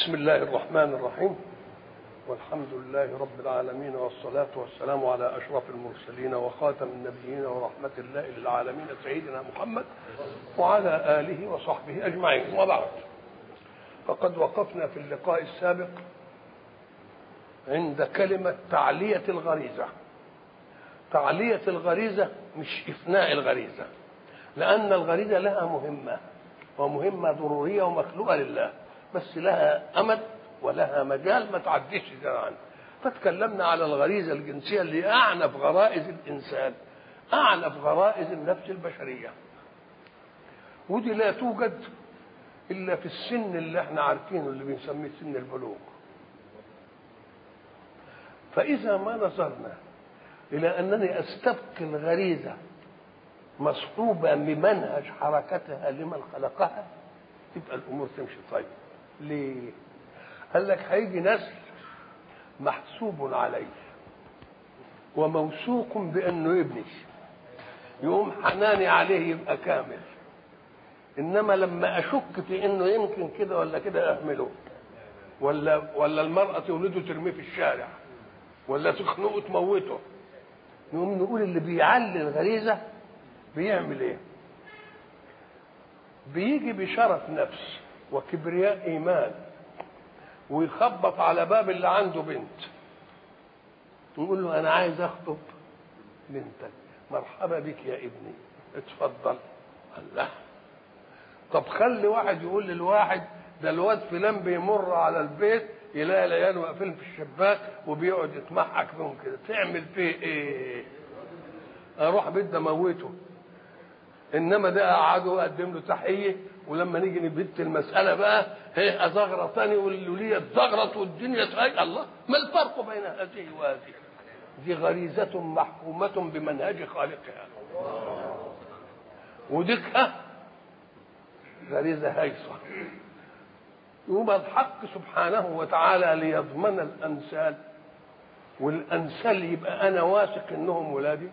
بسم الله الرحمن الرحيم والحمد لله رب العالمين والصلاة والسلام على أشرف المرسلين وخاتم النبيين ورحمة الله للعالمين سيدنا محمد وعلى آله وصحبه أجمعين وبعد فقد وقفنا في اللقاء السابق عند كلمة تعلية الغريزة تعلية الغريزة مش إفناء الغريزة لأن الغريزة لها مهمة ومهمة ضرورية ومخلوقة لله بس لها أمد ولها مجال ما تعديش عنه فتكلمنا على الغريزة الجنسية اللي أعنف غرائز الإنسان أعنف غرائز النفس البشرية ودي لا توجد إلا في السن اللي احنا عارفينه اللي بنسميه سن البلوغ فإذا ما نظرنا إلى أنني أستبقي الغريزة مصحوبة بمنهج حركتها لمن خلقها تبقى الأمور تمشي طيب ليه؟ قال لك هيجي نسل محسوب عليه وموثوق بأنه يبني يقوم حناني عليه يبقى كامل إنما لما أشك في إنه يمكن كده ولا كده أهمله ولا ولا المرأة تولده ترميه في الشارع ولا تخنقه تموته نقوم نقول اللي بيعلي الغريزة بيعمل ايه بيجي بشرف نفس وكبرياء ايمان ويخبط على باب اللي عنده بنت نقول له انا عايز اخطب بنتك مرحبا بك يا ابني اتفضل الله طب خلي واحد يقول للواحد ده الواد فلان بيمر على البيت يلاقي العيال واقفين في الشباك وبيقعد يتمحك بهم كده تعمل فيه ايه اروح بيت اموته انما ده اقعده واقدم له تحيه ولما نيجي نبت المساله بقى هي ازغرط تاني والوليه اتزغرط والدنيا تهي الله ما الفرق بين هذه وهذه دي غريزة محكومة بمنهج خالقها وديكها غريزة هيصة يبقى الحق سبحانه وتعالى ليضمن الأنسال والأنسال يبقى أنا واثق إنهم ولادي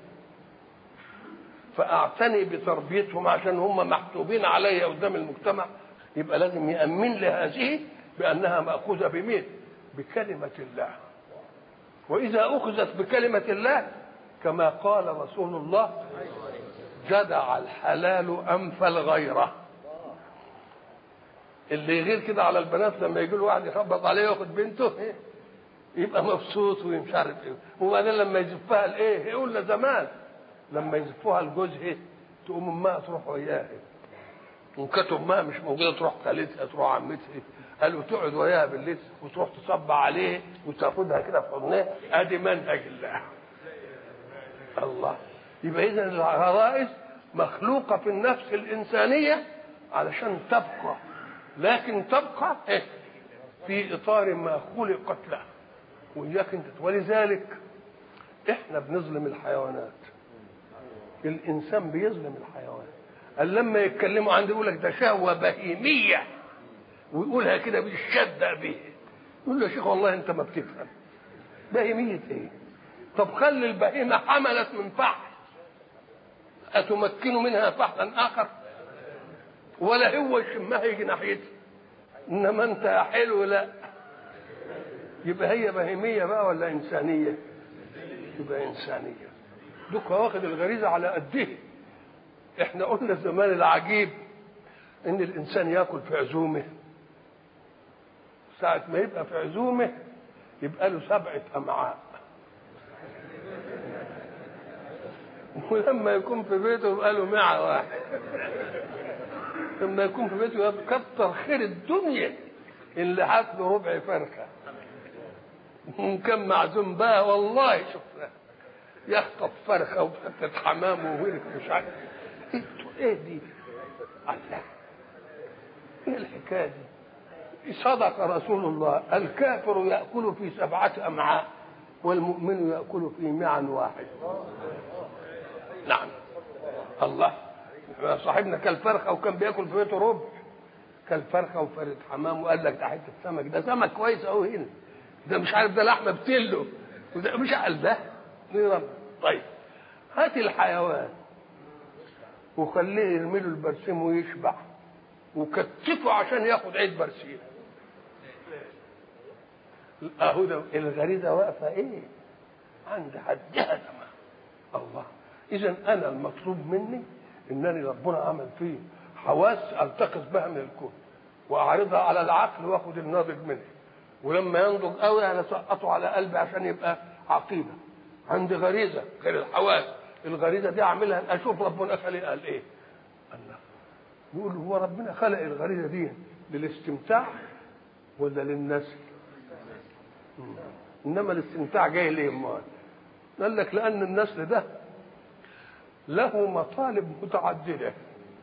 فأعتني بتربيتهم عشان هم محسوبين علي قدام المجتمع يبقى لازم يأمن لي هذه بأنها مأخوذة بمين؟ بكلمة الله وإذا أخذت بكلمة الله كما قال رسول الله جدع الحلال أنفى الغيره اللي يغير كده على البنات لما يجي له واحد يخبط عليه ياخد بنته يبقى مبسوط ومش عارف ايه وبعدين لما يزفها لايه يقول له زمان لما يزفوها لجوزها تقوم امها تروح وياها وان كانت امها مش موجوده تروح خالتها تروح عمتها قالوا تقعد وياها بالليل وتروح تصب عليه وتاخدها كده في حضنها ادي منهج الله الله يبقى اذا الغرائز مخلوقه في النفس الانسانيه علشان تبقى لكن تبقى إيه؟ في اطار ما خلقت له وإياك انت ولذلك احنا بنظلم الحيوانات الانسان بيظلم الحيوان قال لما يتكلموا عنده يقول لك ده شهوه بهيميه ويقولها كده بالشده به يقول له يا شيخ والله انت ما بتفهم بهيميه ايه طب خلي البهيمه حملت من فحل اتمكن منها فحلا اخر ولا هو يشمها يجي ناحيتها انما انت يا حلو لا يبقى هي بهيميه بقى ولا انسانيه يبقى انسانيه دوك واخد الغريزه على قده احنا قلنا زمان العجيب ان الانسان ياكل في عزومه ساعة ما يبقى في عزومه يبقى له سبعة أمعاء ولما يكون في بيته يبقى له معة واحد لما يكون في بيته يكتر خير الدنيا اللي هات له ربع فرخه كان معزوم بقى والله شفنا يخطف فرخه وفتت حمام وورك مش عارف ايه دي؟ الله ايه الحكايه دي؟ صدق رسول الله الكافر ياكل في سبعه امعاء والمؤمن ياكل في معا واحد نعم الله صاحبنا كل فرخه وكان بياكل في بيته ربع كل فرخه وفرد حمام وقال لك ده حته سمك ده سمك كويس قوي هنا ده مش عارف ده لحمه بتلو وده مش قال ده رب طيب هات الحيوان وخليه يرمي له البرسيم ويشبع وكتفه عشان ياخد عيد برسيم اهو ده الغريزه واقفه ايه عند حدها تمام الله اذا انا المطلوب مني انني ربنا عمل فيه حواس التقط بها من الكون واعرضها على العقل واخد الناضج منه ولما ينضج قوي انا اسقطه على قلبي عشان يبقى عقيده عندي غريزه غير الحواس الغريزه دي اعملها اشوف ربنا خلق قال ايه الله يقول هو ربنا خلق الغريزه دي للاستمتاع ولا للنسل مم. انما الاستمتاع جاي ليه امال قال لك لان النسل ده له مطالب متعدده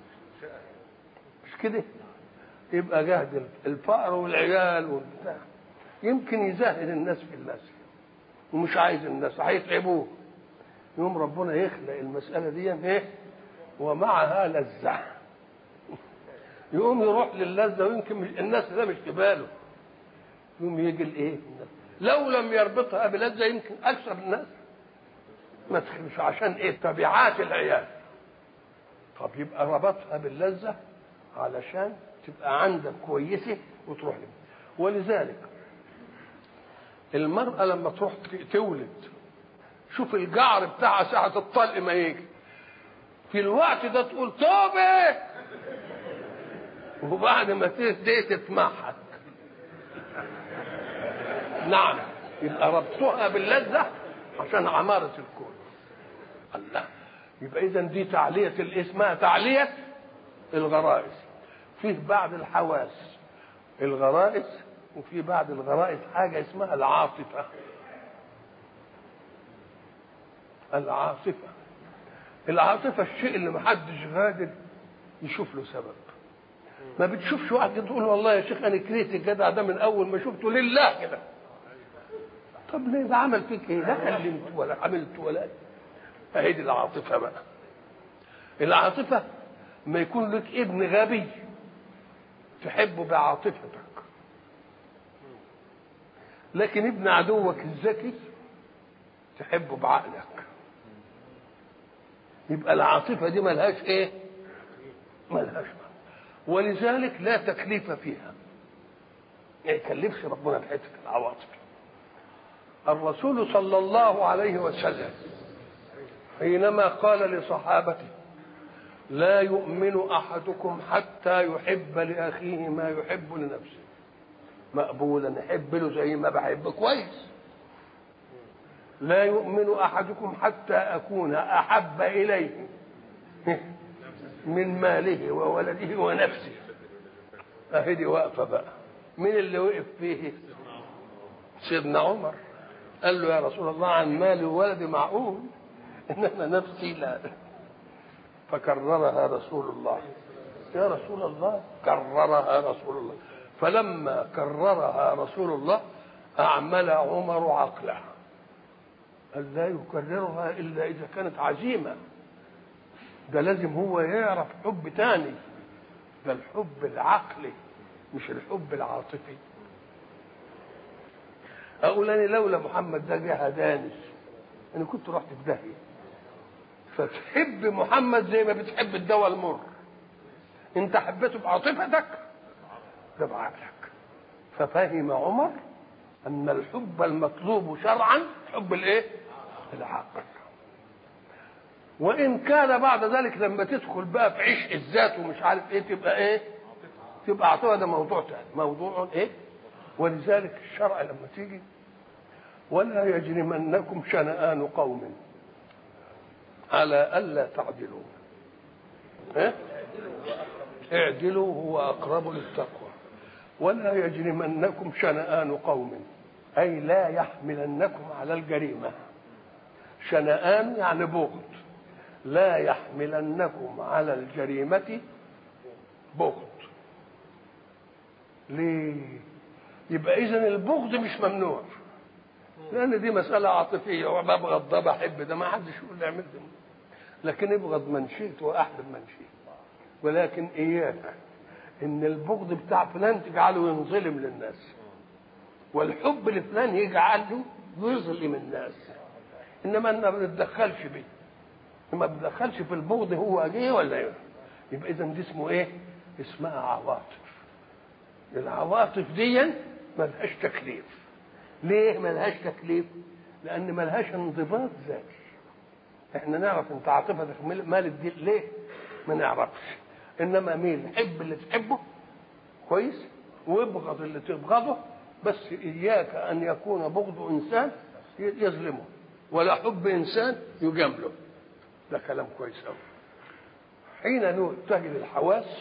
مش كده يبقى جهد الفقر والعيال والبتاع يمكن يزهد الناس في النسل ومش عايز الناس هيتعبوه يوم ربنا يخلق المسألة دي ايه ومعها لذة يقوم يروح للذة ويمكن مش الناس ده مش في باله يقوم يجي الايه لو لم يربطها بلذة يمكن أكثر الناس ما تخلش عشان ايه تبعات العيال طب يبقى ربطها باللذة علشان تبقى عندك كويسة وتروح لها ولذلك المرأة لما تروح تولد شوف الجعر بتاعها ساعة الطلق ما يجي في الوقت ده تقول توبة وبعد ما تهدي تتمحك نعم يبقى ربطها باللذة عشان عمارة الكون الله يبقى إذا دي تعلية اسمها تعلية الغرائز فيه بعد الحواس الغرائز وفي بعد الغرائز حاجة اسمها العاطفة العاطفة العاطفة الشيء اللي محدش غادر يشوف له سبب ما بتشوفش واحد تقول والله يا شيخ انا كرهت الجدع ده من اول ما شفته لله كده طب ليه ده عمل فيك ايه لا كلمت ولا عملت ولا اهي دي العاطفه بقى العاطفه ما يكون لك ابن غبي تحبه بعاطفتك لكن ابن عدوك الذكي تحبه بعقلك يبقى العاطفه دي ملهاش ايه ملهاش معنى ولذلك لا تكليف فيها ما يكلفش ربنا في حته العواطف الرسول صلى الله عليه وسلم حينما قال لصحابته لا يؤمن احدكم حتى يحب لاخيه ما يحب لنفسه مقبولا يحب له زي ما بحب كويس لا يؤمن احدكم حتى اكون احب اليه من ماله وولده ونفسه اهي دي واقفه بقى مين اللي وقف فيه سيدنا عمر قال له يا رسول الله عن مالي وولدي معقول انما نفسي لا فكررها رسول الله يا رسول الله كررها رسول الله فلما كررها رسول الله أعمل عمر عقله قال لا يكررها إلا إذا كانت عزيمة ده لازم هو يعرف حب تاني ده الحب العقلي مش الحب العاطفي أقول أنا لولا محمد ده جه هداني أنا كنت رحت في داهية فتحب محمد زي ما بتحب الدواء المر أنت حبيته بعاطفتك ده بعقلك ففهم عمر أن الحب المطلوب شرعا حب الإيه؟ العقل وإن كان بعد ذلك لما تدخل بقى في عشق الذات ومش عارف إيه تبقى إيه؟ تبقى عاطفة ده موضوع تاني موضوع إيه؟ ولذلك الشرع لما تيجي ولا يجرمنكم شنآن قوم على ألا تعدلوا إيه؟ اعدلوا هو أقرب للتقوى ولا يجرمنكم شنآن قوم أي لا يحملنكم على الجريمة شنآن يعني بغض لا يحملنكم على الجريمة بغض ليه يبقى إذا البغض مش ممنوع لأن دي مسألة عاطفية وببغض ده بحب ده ما حدش يقول لي اعمل ده لكن ابغض من شئت وأحبب من شئت ولكن إياك ان البغض بتاع فلان تجعله ينظلم للناس والحب لفلان يجعله يظلم الناس انما انا ما بنتدخلش بيه ما بنتدخلش في البغض هو جه ولا ايه يبقى اذا دي اسمه ايه اسمها عواطف العواطف دي ملهاش تكليف ليه ملهاش تكليف لان ملهاش انضباط ذاتي احنا نعرف انت عاطفتك مالت دي ليه ما نعرفش انما مين حب اللي تحبه كويس وابغض اللي تبغضه بس اياك ان يكون بغض انسان يظلمه ولا حب انسان يجامله ده كلام كويس قوي حين تجد الحواس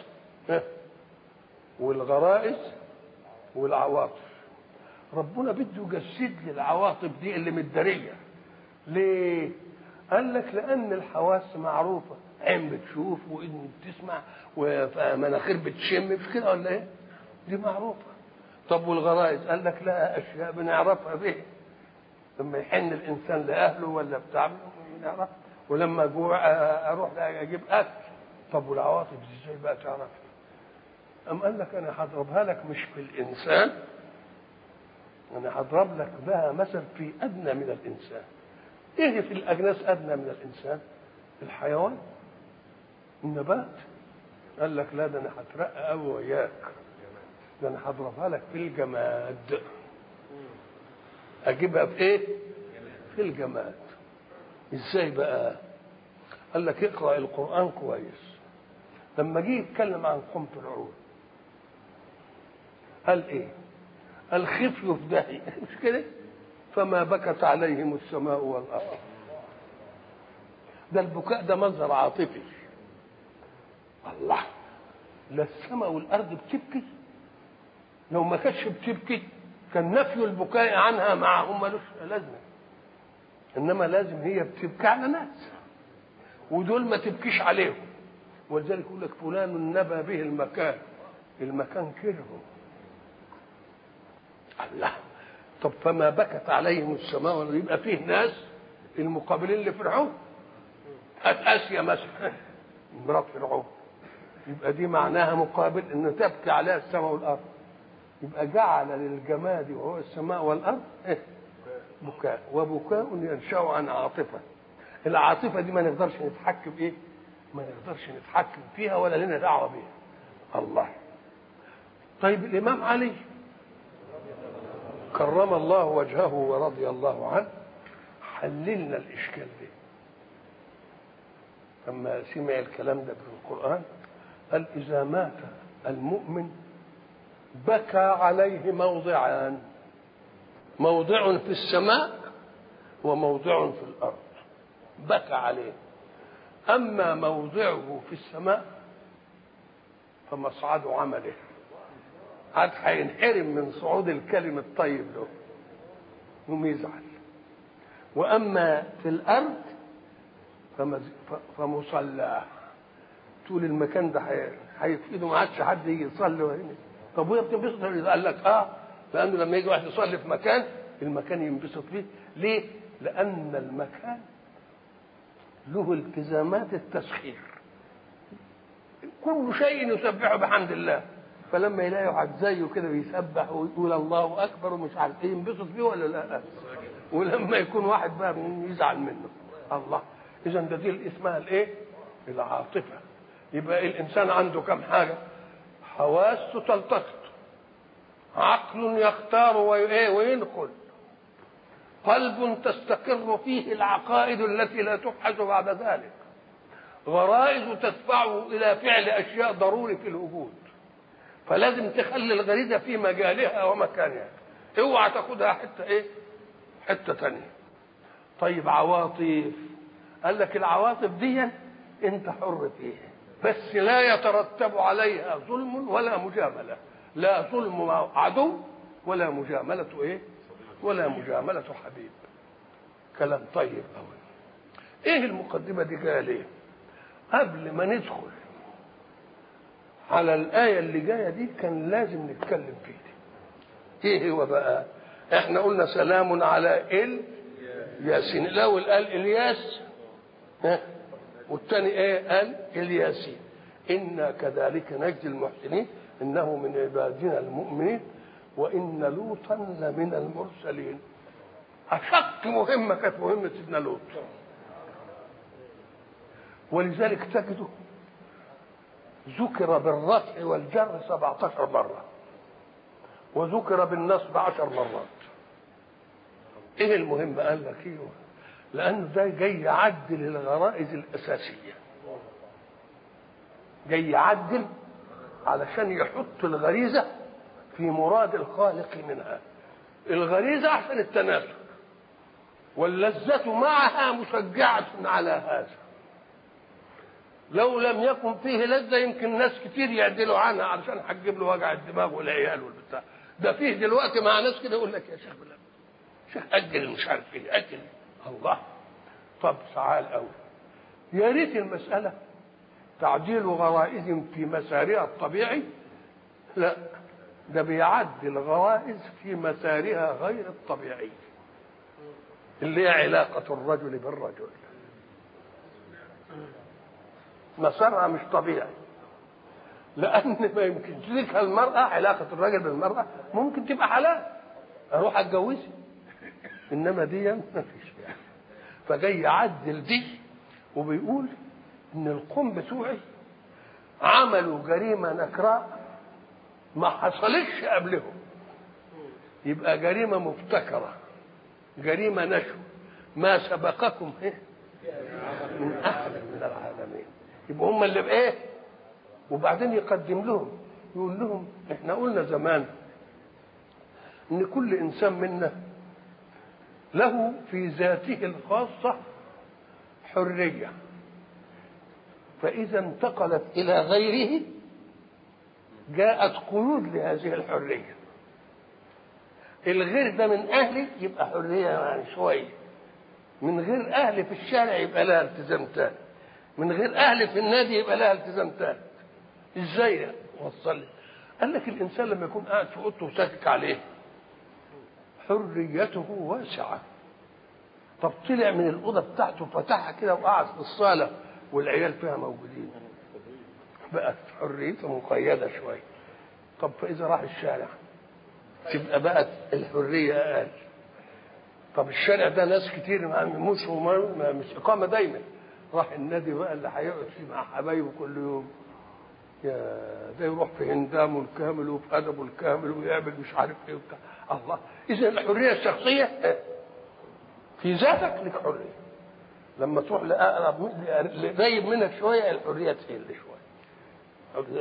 والغرائز والعواطف ربنا بده يجسد لي العواطف دي اللي متداريه ليه قال لك لان الحواس معروفه عين بتشوف واذن بتسمع ومناخير بتشم مش كده ولا ايه دي معروفه طب والغرائز قال لك لا اشياء بنعرفها به لما يحن الانسان لاهله ولا بتاع بنعرفها ولما جوع اروح اجيب اكل طب والعواطف دي ازاي بقى تعرفها أم قال لك أنا هضربها لك مش في الإنسان أنا هضرب لك بها مثل في أدنى من الإنسان إيه في الأجناس أدنى من الإنسان الحيوان النبات قال لك لا ده أنا هترقى أوي وياك ده أنا هضربها لك في الجماد أجيبها في إيه؟ في الجماد إزاي بقى؟ قال لك اقرأ القرآن كويس لما جه يتكلم عن قمة العود قال ايه الخفي في داهية مش كده فما بكت عليهم السماء والارض ده البكاء ده منظر عاطفي الله لا السماء والارض بتبكي لو ما كانتش بتبكي كان نفي البكاء عنها معهم ملوش لازمه انما لازم هي بتبكي على ناس ودول ما تبكيش عليهم ولذلك يقول لك فلان نبى به المكان المكان كرهه الله طب فما بكت عليهم السماء ولا يبقى فيه ناس المقابلين لفرعون هات اسيا مثلا مرات فرعون يبقى دي معناها مقابل ان تبكي عليها السماء والارض يبقى جعل للجماد وهو السماء والارض إيه؟ بكاء وبكاء ينشا عن عاطفه العاطفه دي ما نقدرش نتحكم ايه ما نقدرش نتحكم فيها ولا لنا دعوه بيها الله طيب الامام علي كرم الله وجهه ورضي الله عنه حللنا الاشكال ده لما سمع الكلام ده في القران قال اذا مات المؤمن بكى عليه موضعان موضع في السماء وموضع في الارض بكى عليه اما موضعه في السماء فمصعد عمله عاد هينحرم من صعود الكلم الطيب له يقوم يزعل واما في الارض فمصلاه تقول المكان ده هيفيده ما عادش حد يجي يصلي هنا طب وهي بتنبسط قال لك اه لانه لما يجي واحد يصلي في مكان المكان ينبسط فيه ليه؟ لان المكان له التزامات التسخير كل شيء يسبحه بحمد الله فلما يلاقي واحد زيه كده بيسبح ويقول الله اكبر ومش عارف ايه ينبسط فيه ولا لا ولما يكون واحد بقى يزعل منه الله اذا ده دي اسمها الايه العاطفه يبقى الانسان عنده كم حاجه حواسه تلتقط عقل يختار وايه وينقل قلب تستقر فيه العقائد التي لا تبحث بعد ذلك غرائز تدفعه الى فعل اشياء ضروري في الوجود فلازم تخلي الغريزه في مجالها ومكانها اوعى تاخدها حته ايه حته تانية طيب عواطف قال لك العواطف دي انت حر فيها بس لا يترتب عليها ظلم ولا مجامله لا ظلم عدو ولا مجامله ايه ولا مجامله حبيب كلام طيب قوي ايه المقدمه دي جايه ليه قبل ما ندخل على الآية اللي جاية دي كان لازم نتكلم فيه ايه هو بقى احنا قلنا سلام على ال ياسين الاول قال الياس ها والثاني ايه قال الياسين انا كذلك نجزي المحسنين انه من عبادنا المؤمنين وان لوطا لمن المرسلين اشق مهمه كانت مهمه سيدنا لوط ولذلك تجده ذكر بالرفع والجر 17 مرة وذكر بالنصب عشر مرات ايه المهم قال لك ايوه لانه ده جاي يعدل الغرائز الاساسيه جاي يعدل علشان يحط الغريزه في مراد الخالق منها الغريزه عشان التناسل واللذة معها مشجعة على هذا لو لم يكن فيه لذة يمكن ناس كتير يعدلوا عنها علشان هتجيب له وجع الدماغ والعيال والبتاع ده فيه دلوقتي مع ناس كده يقول لك يا شيخ بلا شيخ أجل مش عارف ايه أجل الله طب تعال أوي يا ريت المسألة تعديل غرائز في مسارها الطبيعي لا ده بيعدل غرائز في مسارها غير الطبيعي اللي هي علاقة الرجل بالرجل مسارها مش طبيعي لأن ما يمكن تلك المرأة علاقة الرجل بالمرأة ممكن تبقى حلال أروح أتجوزها إنما دي ما فيش فيها فجاي يعدل دي وبيقول إن القوم بتوعي عملوا جريمة نكراء ما حصلتش قبلهم يبقى جريمة مبتكرة جريمة نشو ما سبقكم إيه؟ من أحد من العالمين يبقى هم اللي بإيه وبعدين يقدم لهم يقول لهم احنا قلنا زمان ان كل انسان منا له في ذاته الخاصة حرية فإذا انتقلت إلى غيره جاءت قيود لهذه الحرية الغير ده من أهلي يبقى حرية يعني شوية من غير أهلي في الشارع يبقى لها التزام تاني من غير أهلي في النادي يبقى لها التزام تاني ازاي وصل قال لك الانسان لما يكون قاعد في اوضته وساكت عليه حريته واسعه طب طلع من الاوضه بتاعته فتحها كده وقعد في الصاله والعيال فيها موجودين بقت حريته مقيده شويه طب فاذا راح الشارع تبقى بقت الحريه اقل طب الشارع ده ناس كتير مش مش اقامه دايما راح النادي بقى اللي هيقعد فيه مع حبايبه كل يوم يا ده يروح في هندامه الكامل وفي ادبه الكامل ويعمل مش عارف ايه وبتاع الله اذا الحريه الشخصيه في ذاتك لك حريه لما تروح لاقرب قريب منك شويه الحريه تقل شويه حريه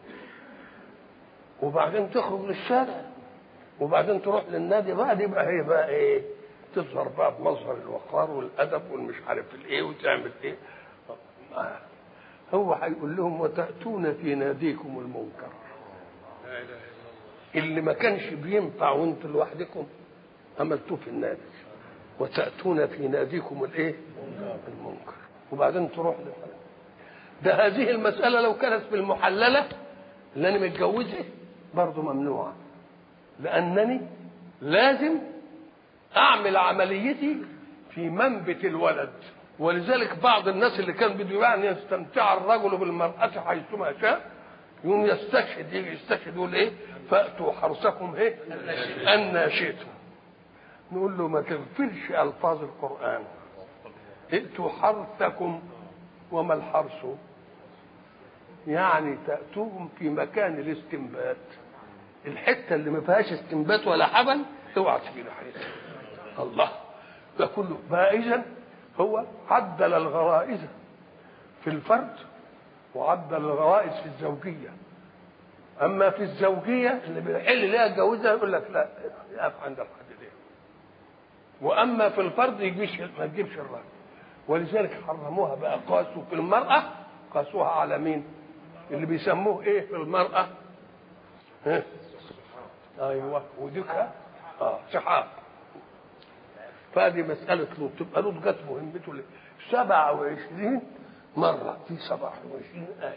وبعدين تخرج للشارع وبعدين تروح للنادي بقى دي بقى هي بقى ايه تظهر بقى بمظهر الوقار والادب والمش عارف الايه وتعمل ايه هو هيقول لهم وتأتون في ناديكم المنكر اللي ما كانش بينفع وانتوا لوحدكم عملتوه في النادي وتأتون في ناديكم الايه المنكر وبعدين تروح للحلال. ده هذه المسألة لو كانت في المحللة اللي أنا متجوزها برضه ممنوعة لأنني لازم أعمل عمليتي في منبت الولد ولذلك بعض الناس اللي كان بده يعني يستمتع الرجل بالمرأة حيثما شاء يقوم يستشهد يجي يستشهد يقول ايه فأتوا حرثكم ايه أن شئتم نقول له ما تغفلش ألفاظ القرآن ائتوا حرثكم وما الحرث يعني تأتوهم في مكان الاستنبات الحتة اللي ما فيهاش استنبات ولا حبل اوعى تجي ناحيتها الله ده كله بقى إذا هو عدل الغرائز في الفرد وعدل الغرائز في الزوجية أما في الزوجية اللي بيحل ليها يتجوزها يقول لك لا يقف عند الحد ده وأما في الفرد يجيش ما تجيبش الراجل ولذلك حرموها بقى قاسوا في المرأة قاسوها على مين؟ اللي بيسموه إيه في المرأة؟ ها؟ أيوه وديك اه سحاب فهذه مسألة لوط تبقى لوط جت مهمته 27 مرة في 27 آية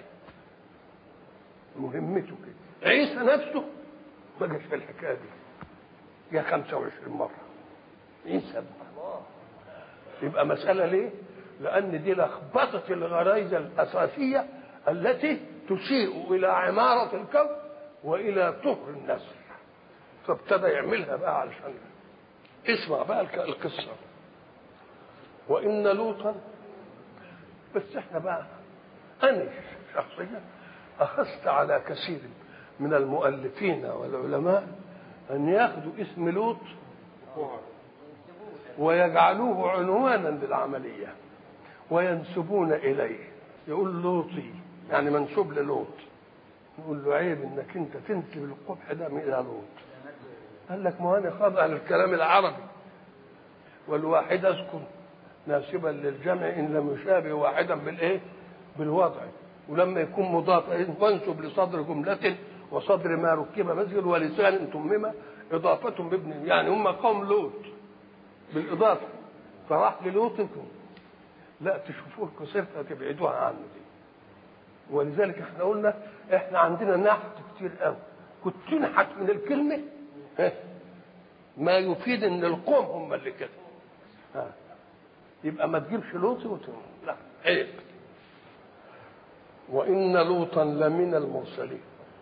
مهمته كده عيسى نفسه ما جاش في الحكاية دي جه 25 مرة عيسى بقى. يبقى مسألة ليه؟ لأن دي لخبطة الغرائز الأساسية التي تسيء إلى عمارة الكون وإلى طهر النسل فابتدى يعملها بقى علشان اسمع بقى القصة وإن لوطا بس احنا بقى أنا شخصيا أخذت على كثير من المؤلفين والعلماء أن ياخذوا اسم لوط ويجعلوه عنوانا للعملية وينسبون إليه يقول لوطي يعني منسوب للوط يقول له عيب انك انت تنسب القبح ده الى لوط قال لك ما انا خاضع للكلام العربي والواحد اذكر ناسبا للجمع ان لم يشابه واحدا بالايه؟ بالوضع ولما يكون مضاف وانسب لصدر جملة وصدر ما ركب مسجد ولسان تمم إضافة بابن يعني هم قوم لوط بالإضافة فراح للوطكم لا تشوفوه كصفة تبعدوها عنه دي ولذلك احنا قلنا احنا عندنا نحت كتير قوي كنت تنحت من الكلمة ما يفيد ان القوم هم اللي كده يبقى ما تجيبش لوطي وتقول لا عيب وإن لوطا لمن المرسلين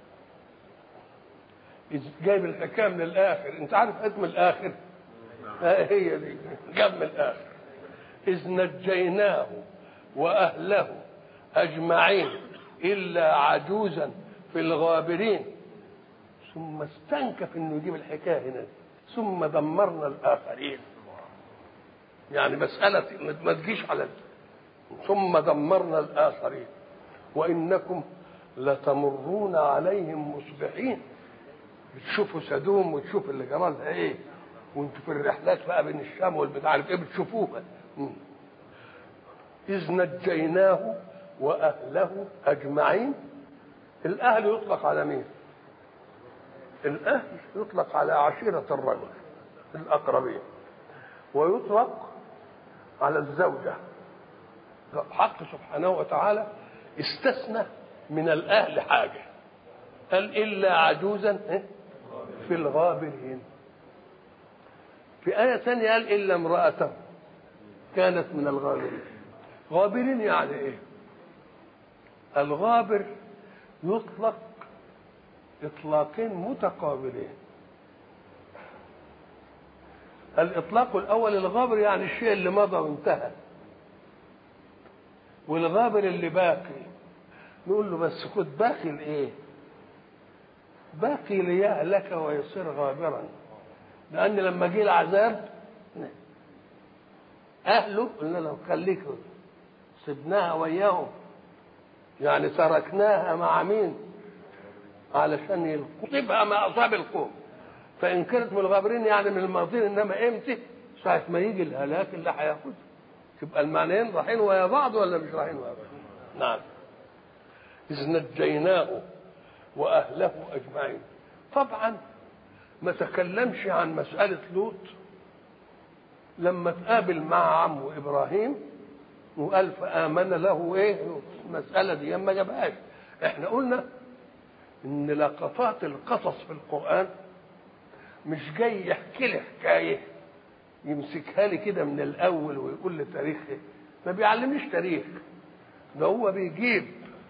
إذ جايب الحكايه من الاخر انت عارف اسم الاخر آه هي دي جاب من الاخر اذ نجيناه واهله اجمعين الا عجوزا في الغابرين ثم استنكف انه يجيب الحكايه هنا ثم دمرنا الاخرين يعني مساله ما تجيش على ثم دمرنا الاخرين وانكم لتمرون عليهم مصبحين بتشوفوا سدوم وتشوفوا اللي جرالها ايه وانتوا في الرحلات بقى بين الشام والبتاع عارف ايه بتشوفوها اذ نجيناه واهله اجمعين الاهل يطلق على مين الاهل يطلق على عشيره الرجل الاقربين ويطلق على الزوجه حق سبحانه وتعالى استثنى من الاهل حاجه قال الا عجوزا في الغابرين في آية ثانية قال إلا امرأته كانت من الغابرين غابرين يعني إيه الغابر يطلق إطلاقين متقابلين الإطلاق الأول الغابر يعني الشيء اللي مضى وانتهى والغابر اللي باقي نقول له بس خد باقي الايه باقي ليهلك ويصير غابرا لان لما جه العذاب اهله قلنا له خليك سبناها وياهم يعني تركناها مع مين علشان يلقطبها ما اصاب القوم فان كانت من الغابرين يعني من الماضين انما امتى ساعه ما يجي الهلاك اللي هياخدها تبقى المعنيين رايحين ويا بعض ولا مش رايحين ويا بعض نعم اذ نجيناه واهله اجمعين طبعا ما تكلمش عن مساله لوط لما تقابل مع عمه ابراهيم وقال فامن له ايه المساله دي ما جابهاش احنا قلنا ان لقطات القصص في القران مش جاي يحكي لي حكايه يمسكها لي كده من الاول ويقول لي تاريخ ايه ما بيعلمنيش تاريخ ده هو بيجيب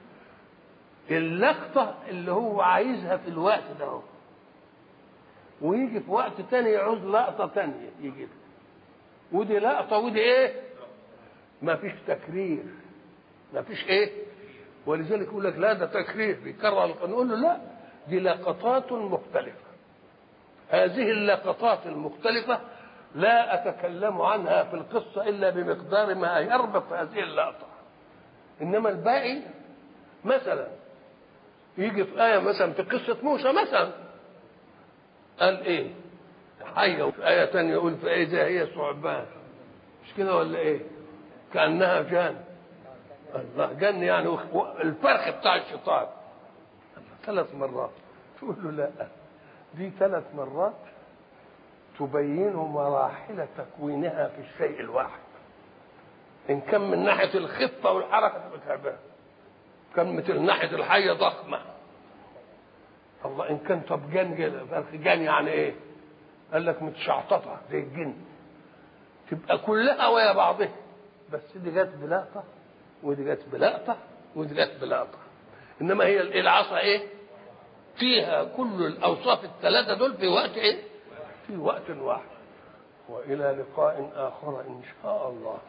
اللقطة اللي هو عايزها في الوقت ده هو. ويجي في وقت تاني يعوز لقطة تانية يجيب ودي لقطة ودي ايه ما فيش تكرير ما فيش ايه ولذلك يقول لك لا ده تكرير بيكرر نقول له لا دي لقطات مختلفة هذه اللقطات المختلفة لا أتكلم عنها في القصة إلا بمقدار ما يربط هذه اللقطة إنما الباقي مثلا يجي في آية مثلا في قصة موسى مثلا قال إيه؟ حية وفي آية تانية يقول في إيه زي هي ثعبان مش كده ولا إيه؟ كأنها جان الله جن يعني الفرخ بتاع الشيطان ثلاث مرات تقول له لا دي ثلاث مرات تبين مراحل تكوينها في الشيء الواحد ان كان من ناحيه الخفه والحركه تبقى تعبان كان من ناحيه الحيه ضخمه الله ان كان طب جن كده فرخ جن يعني ايه قال لك متشعططه زي الجن تبقى كلها ويا بعضها بس دي جت بلقطه ودي جت بلقطه ودي جت بلقطه انما هي العصا ايه فيها كل الاوصاف الثلاثه دول في وقت ايه في وقت واحد والى لقاء اخر ان شاء الله